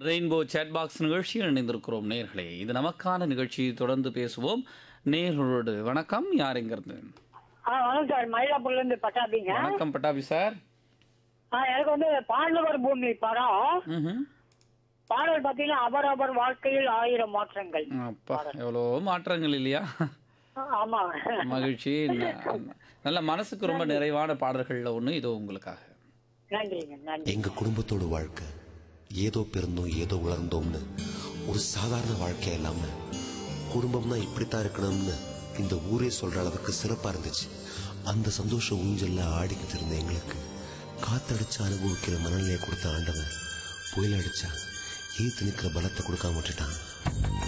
Rainbow chat box நிகழ்ச்சியில் இணைந்திருக்கிறோம் நேர்களே இது நமக்கான நிகழ்ச்சி தொடர்ந்து பேசுவோம் நேர்களோடு வணக்கம் யாருங்கிறது ஆ வணக்கம் சார் மயிலாப்பூர்ல இருந்து பட்டாபிங்க வணக்கம் பட்டாபி சார் ஆ எனக்கு வந்து பாண்டவர் பூமி படம் ம்ஹும். பாடல் பார்த்தீங்கன்னா அவரவர் வாழ்க்கையில் ஆயிரம் மாற்றங்கள் அப்பா எவ்வளோ மாற்றங்கள் இல்லையா ஆ, ஆமா மகிழ்ச்சி ந- நல்ல மனசுக்கு ரொம்ப நிறைவான பாடல்கள்ல ஒன்று இதோ உங்களுக்காக நன்றிங்க நன்றி எங்க குடும்பத்தோட வாழ்க்கை ஏதோ பிறந்தோம் ஏதோ வளர்ந்தோம்னு ஒரு சாதாரண வாழ்க்கையா இல்லாம குடும்பம்னா இப்படித்தான் இருக்கணும்னு இந்த ஊரே சொல்ற அளவுக்கு சிறப்பா இருந்துச்சு அந்த சந்தோஷ ஊஞ்சல்ல ஆடிக்கிட்டு இருந்த எங்களுக்கு காத்தடிச்சு அனுபவிக்கிற மனநிலையை கொடுத்த ஆண்டவன் புயல் அடிச்சா ஈத்து நிக்கிற பலத்தை கொடுக்காம விட்டுட்டான்